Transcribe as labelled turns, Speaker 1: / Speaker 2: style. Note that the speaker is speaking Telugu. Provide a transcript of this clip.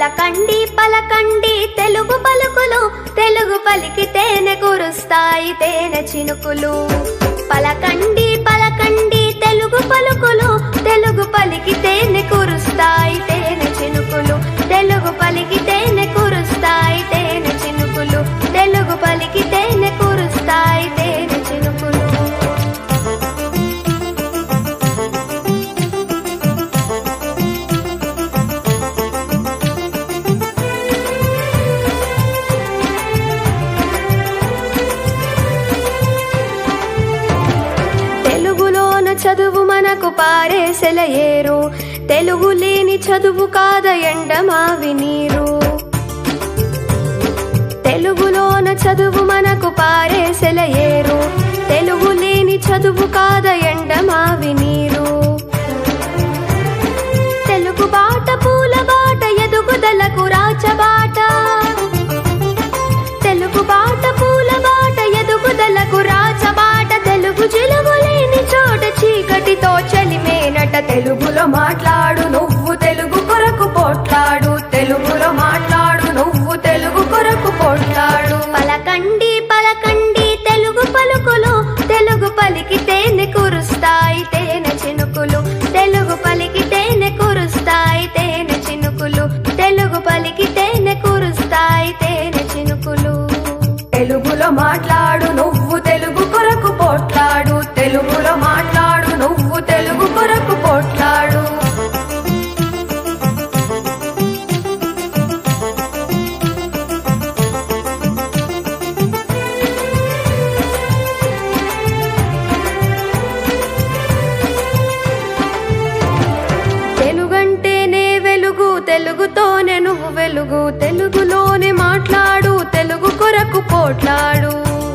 Speaker 1: పలకండి పలకండి తెలుగు పలుకులు తెలుగు పలికి తేనె కురుస్తాయి తేనె చినుకులు పలకండి పలకండి తెలుగు పలుకులు తెలుగు పలికి తేనె కురుస్తాయి తేనె చినుకులు తెలుగు పలికి తేనె కురుస్తాయి తేనె చినుకులు తెలుగు పలికి తేనె కురుస్తాయి తేనె చినుకులు తెలుగులోన చదువు మనకు పారేసెల ఏరు తెలుగు లేని చదువు కాద ఎండమావి నీరు తెలుగులోన చదువు మనకు పారేసెల ఏరు తెలుగు లేని చదువు కాద ఎండమావి నీరు తెలుగు బాట పూల బాట ఎదుగుదలకు రాచబాట తెలుగు బాట పూల బాట ఎదుగుదలకు రాచబాట తెలుగు జిలుగు లేని చోట చీకటితో చలిమేనట తెలుగులో మాట్లాడు నువ్వు తెలుగు కొరకు పోట్లాడు తెలుగులో మాట్లాడు నువ్వు తెలుగు కొరకు పోట్లాడు పలకండి పలకండి తెలుగు పలుకులు తెలుగు పలికి తేనె కురుస్తాయి తేనె చినుకులు తెలుగు పలికి తేనె కురుస్తాయి తేనె చినుకులు తెలుగు పలికి తేనె కురుస్తాయి తేనె చినుకులు తెలుగులో మాట్లాడు నువ్వు తెలుగు కొరకు పోట్లాడు తెలుగులో మాట్లాడు నువ్వు తెలుగు కొరకు పోట్లాడు తెలుగంటేనే వెలుగు తెలుగుతోనే నువ్వు వెలుగు తెలుగులోనే మాట్లాడు తెలుగు కొరకు పోట్లాడు